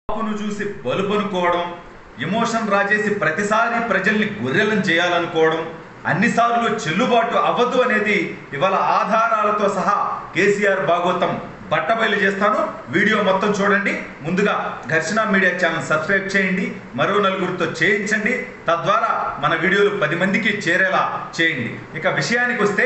బాపును చూసి బలుపనుకోవడం ఎమోషన్ రాజేసి ప్రతిసారి ప్రజల్ని గొర్రెలను చేయాలనుకోవడం అన్నిసార్లు చెల్లుబాటు అవ్వదు అనేది ఇవాళ ఆధారాలతో సహా కేసీఆర్ భాగవతం బట్టబయలు చేస్తాను వీడియో మొత్తం చూడండి ముందుగా ఘర్షణ మీడియా ఛానల్ సబ్స్క్రైబ్ చేయండి మరో నలుగురితో చేయించండి తద్వారా మన వీడియోలు పది మందికి చేరేలా చేయండి ఇక విషయానికి వస్తే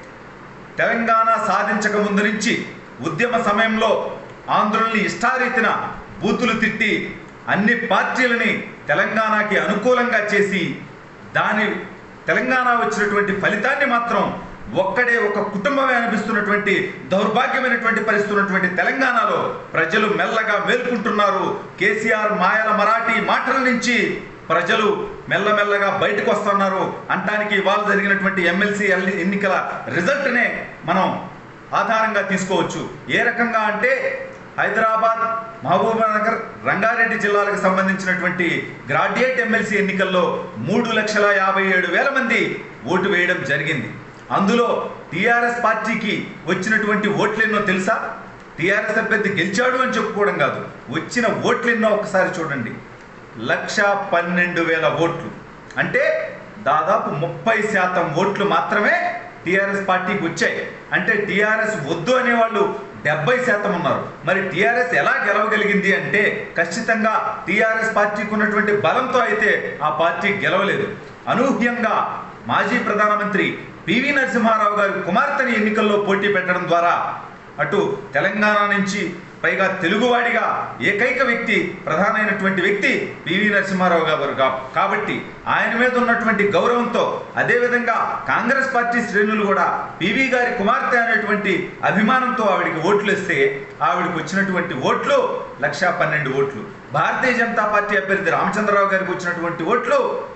తెలంగాణ సాధించక ముందు నుంచి ఉద్యమ సమయంలో ఆంధ్రుల్ని ఇష్టారీతిన బూతులు తిట్టి అన్ని పార్టీలని తెలంగాణకి అనుకూలంగా చేసి దాని తెలంగాణ వచ్చినటువంటి ఫలితాన్ని మాత్రం ఒక్కడే ఒక కుటుంబమే అనిపిస్తున్నటువంటి దౌర్భాగ్యమైనటువంటి పరిస్థితి ఉన్నటువంటి తెలంగాణలో ప్రజలు మెల్లగా మేల్కుంటున్నారు కేసీఆర్ మాయల మరాఠీ మాటల నుంచి ప్రజలు మెల్లమెల్లగా బయటకు వస్తున్నారు అంటానికి ఇవాళ జరిగినటువంటి ఎమ్మెల్సీ ఎన్నికల రిజల్ట్నే మనం ఆధారంగా తీసుకోవచ్చు ఏ రకంగా అంటే హైదరాబాద్ మహబూబానగర్ రంగారెడ్డి జిల్లాలకు సంబంధించినటువంటి గ్రాడ్యుయేట్ ఎమ్మెల్సీ ఎన్నికల్లో మూడు లక్షల యాభై ఏడు వేల మంది ఓటు వేయడం జరిగింది అందులో టీఆర్ఎస్ పార్టీకి వచ్చినటువంటి ఓట్లెన్నో తెలుసా టీఆర్ఎస్ అభ్యర్థి గెలిచాడు అని చెప్పుకోవడం కాదు వచ్చిన ఓట్లెన్నో ఒకసారి చూడండి లక్ష పన్నెండు వేల ఓట్లు అంటే దాదాపు ముప్పై శాతం ఓట్లు మాత్రమే టీఆర్ఎస్ పార్టీకి వచ్చాయి అంటే టీఆర్ఎస్ వద్దు అనేవాళ్ళు డెబ్బై శాతం ఉన్నారు మరి టీఆర్ఎస్ ఎలా గెలవగలిగింది అంటే ఖచ్చితంగా టీఆర్ఎస్ పార్టీకి ఉన్నటువంటి బలంతో అయితే ఆ పార్టీ గెలవలేదు అనూహ్యంగా మాజీ ప్రధానమంత్రి పివి నరసింహారావు గారి కుమార్తెని ఎన్నికల్లో పోటీ పెట్టడం ద్వారా అటు తెలంగాణ నుంచి పైగా తెలుగువాడిగా ఏకైక వ్యక్తి ప్రధానమైనటువంటి వ్యక్తి పివి నరసింహారావు గారు కా- కాబట్టి ఆయన మీద ఉన్నటువంటి గౌరవంతో అదేవిధంగా కాంగ్రెస్ పార్టీ శ్రేణులు కూడా పివి గారి కుమార్తె అనేటువంటి అభిమానంతో ఆవిడికి ఓట్లు ఇస్తే ఆవిడకి వచ్చినటువంటి ఓట్లు లక్షా పన్నెండు ఓట్లు భారతీయ జనతా పార్టీ అభ్యర్థి రామచంద్రరావు గారికి వచ్చినటువంటి ఓట్లు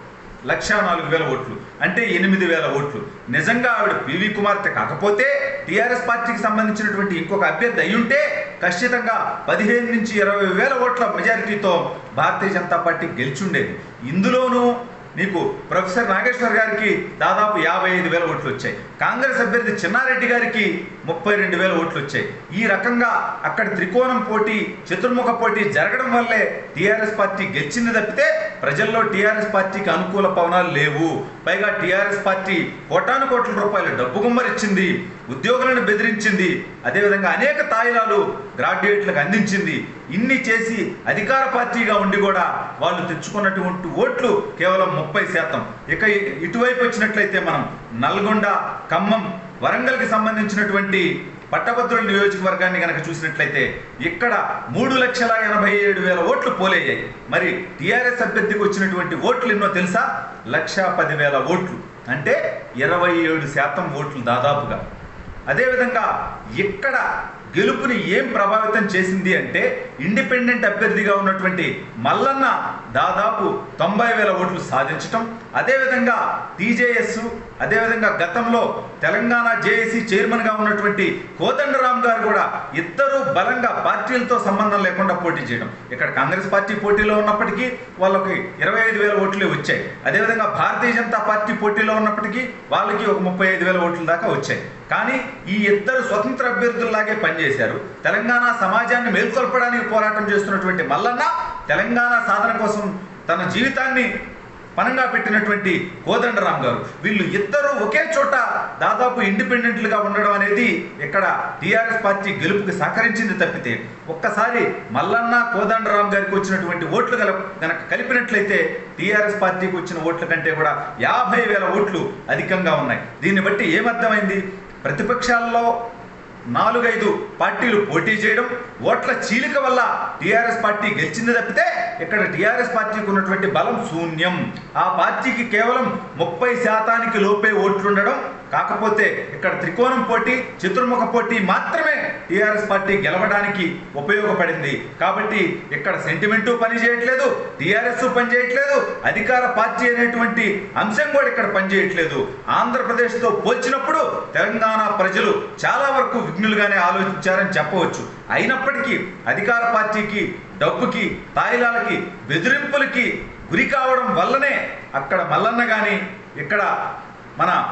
లక్షా నాలుగు వేల ఓట్లు అంటే ఎనిమిది వేల ఓట్లు నిజంగా ఆవిడ పివి కుమార్తె కాకపోతే టీఆర్ఎస్ పార్టీకి సంబంధించినటువంటి ఇంకొక అభ్యర్థి అయ్యుంటే ఖచ్చితంగా పదిహేను నుంచి ఇరవై వేల ఓట్ల మెజారిటీతో భారతీయ జనతా పార్టీ గెలిచుండేది ఇందులోనూ నీకు ప్రొఫెసర్ నాగేశ్వర్ గారికి దాదాపు యాభై ఐదు వేల ఓట్లు వచ్చాయి కాంగ్రెస్ అభ్యర్థి చిన్నారెడ్డి గారికి ముప్పై రెండు వేల ఓట్లు వచ్చాయి ఈ రకంగా అక్కడ త్రికోణం పోటీ చతుర్ముఖ పోటీ జరగడం వల్లే టీఆర్ఎస్ పార్టీ గెలిచింది తప్పితే ప్రజల్లో టీఆర్ఎస్ పార్టీకి అనుకూల పవనాలు లేవు పైగా టీఆర్ఎస్ పార్టీ కోటాను కోట్ల రూపాయల డబ్బు గుమ్మరిచ్చింది ఉద్యోగులను బెదిరించింది అదేవిధంగా అనేక తాయిలాలు గ్రాడ్యుయేట్లకు అందించింది ఇన్ని చేసి అధికార పార్టీగా ఉండి కూడా వాళ్ళు తెచ్చుకున్నటువంటి ఓట్లు కేవలం ముప్పై శాతం ఇక ఇటువైపు వచ్చినట్లయితే మనం నల్గొండ ఖమ్మం వరంగల్కి సంబంధించినటువంటి పట్టభద్రుల నియోజకవర్గాన్ని కనుక చూసినట్లయితే ఇక్కడ మూడు లక్షల ఎనభై ఏడు వేల ఓట్లు పోలయ్యాయి మరి టీఆర్ఎస్ అభ్యర్థికి వచ్చినటువంటి ఓట్లు ఎన్నో తెలుసా లక్ష పదివేల ఓట్లు అంటే ఇరవై ఏడు శాతం ఓట్లు దాదాపుగా అదేవిధంగా ఇక్కడ గెలుపుని ఏం ప్రభావితం చేసింది అంటే ఇండిపెండెంట్ అభ్యర్థిగా ఉన్నటువంటి మల్లన్న దాదాపు తొంభై వేల ఓట్లు సాధించటం అదేవిధంగా టీజేఎస్ అదేవిధంగా గతంలో తెలంగాణ జేఏసీ చైర్మన్గా ఉన్నటువంటి కోదండరామ్ గారు కూడా ఇద్దరు బలంగా పార్టీలతో సంబంధం లేకుండా పోటీ చేయడం ఇక్కడ కాంగ్రెస్ పార్టీ పోటీలో ఉన్నప్పటికీ వాళ్ళకి ఇరవై ఐదు వేల ఓట్లే వచ్చాయి అదేవిధంగా భారతీయ జనతా పార్టీ పోటీలో ఉన్నప్పటికీ వాళ్ళకి ఒక ముప్పై ఐదు వేల ఓట్ల దాకా వచ్చాయి కానీ ఈ ఇద్దరు స్వతంత్ర అభ్యర్థుల్లాగే పనిచేశారు తెలంగాణ సమాజాన్ని మేల్కొల్పడానికి పోరాటం చేస్తున్నటువంటి మల్లన్న తెలంగాణ సాధన కోసం తన జీవితాన్ని పనంగా పెట్టినటువంటి కోదండరామ్ గారు వీళ్ళు ఇద్దరు ఒకే చోట దాదాపు ఇండిపెండెంట్లుగా ఉండడం అనేది ఇక్కడ టీఆర్ఎస్ పార్టీ గెలుపుకి సహకరించింది తప్పితే ఒక్కసారి మల్లన్న కోదండరామ్ గారికి వచ్చినటువంటి ఓట్లు గల గనక కలిపినట్లయితే టీఆర్ఎస్ పార్టీకి వచ్చిన ఓట్ల కంటే కూడా యాభై వేల ఓట్లు అధికంగా ఉన్నాయి దీన్ని బట్టి ఏమర్థమైంది ప్రతిపక్షాల్లో నాలుగైదు పార్టీలు పోటీ చేయడం ఓట్ల చీలిక వల్ల టీఆర్ఎస్ పార్టీ గెలిచింది తప్పితే ఇక్కడ టీఆర్ఎస్ పార్టీకి ఉన్నటువంటి బలం శూన్యం ఆ పార్టీకి కేవలం ముప్పై శాతానికి లోపే ఓట్లుండడం కాకపోతే ఇక్కడ త్రికోణం పోటీ చతుర్ముఖ పోటీ మాత్రమే టీఆర్ఎస్ పార్టీ గెలవడానికి ఉపయోగపడింది కాబట్టి ఇక్కడ సెంటిమెంటు పని చేయట్లేదు టీఆర్ఎస్ పని చేయట్లేదు అధికార పార్టీ అనేటువంటి అంశం కూడా ఇక్కడ పనిచేయట్లేదు ఆంధ్రప్రదేశ్తో పోల్చినప్పుడు తెలంగాణ ప్రజలు చాలా వరకు విఘ్నులుగానే ఆలోచించారని చెప్పవచ్చు అయినప్పటికీ అధికార పార్టీకి డబ్బుకి తాయిలాలకి బెదిరింపులకి గురి కావడం వల్లనే అక్కడ మల్లన్న కానీ ఇక్కడ మన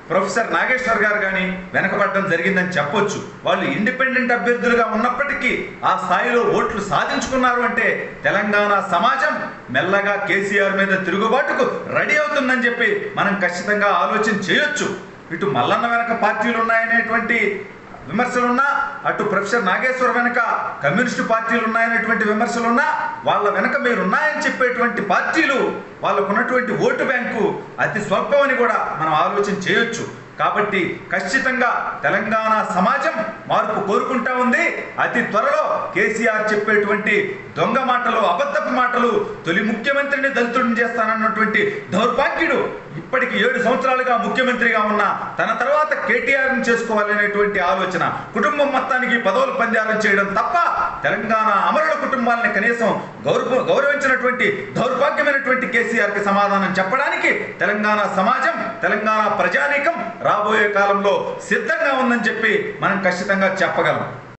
ప్రొఫెసర్ నాగేశ్వర్ గారు కానీ వెనకబడడం జరిగిందని చెప్పొచ్చు వాళ్ళు ఇండిపెండెంట్ అభ్యర్థులుగా ఉన్నప్పటికీ ఆ స్థాయిలో ఓట్లు సాధించుకున్నారు అంటే తెలంగాణ సమాజం మెల్లగా కేసీఆర్ మీద తిరుగుబాటుకు రెడీ అవుతుందని చెప్పి మనం ఖచ్చితంగా ఆలోచన చేయొచ్చు ఇటు మల్లన్న వెనక పార్టీలు ఉన్నాయనేటువంటి విమర్శలున్నా అటు ప్రొఫెసర్ నాగేశ్వర వెనక కమ్యూనిస్టు పార్టీలు ఉన్నాయనేటువంటి విమర్శలున్నా వాళ్ళ వెనక మీరు ఉన్నాయని చెప్పేటువంటి పార్టీలు వాళ్ళకు ఉన్నటువంటి ఓటు బ్యాంకు అతి స్వల్పం అని కూడా మనం ఆలోచన చేయొచ్చు కాబట్టి ఖచ్చితంగా తెలంగాణ సమాజం మార్పు కోరుకుంటా ఉంది అతి త్వరలో కేసీఆర్ చెప్పేటువంటి దొంగ మాటలు అబద్ధపు మాటలు తొలి ముఖ్యమంత్రిని దళితుడిని చేస్తానన్నటువంటి దౌర్భాగ్యుడు ఇప్పటికి ఏడు సంవత్సరాలుగా ముఖ్యమంత్రిగా ఉన్న తన తర్వాత కేటీఆర్ని చేసుకోవాలనేటువంటి ఆలోచన కుటుంబం మొత్తానికి పదవులు పందారం చేయడం తప్ప తెలంగాణ అమరుల కుటుంబాలని కనీసం గౌరవ గౌరవించినటువంటి దౌర్భాగ్యమైనటువంటి కేసీఆర్కి సమాధానం చెప్పడానికి తెలంగాణ సమాజం తెలంగాణ ప్రజానీకం రాబోయే కాలంలో సిద్ధంగా ఉందని చెప్పి మనం ఖచ్చితంగా చెప్పగలం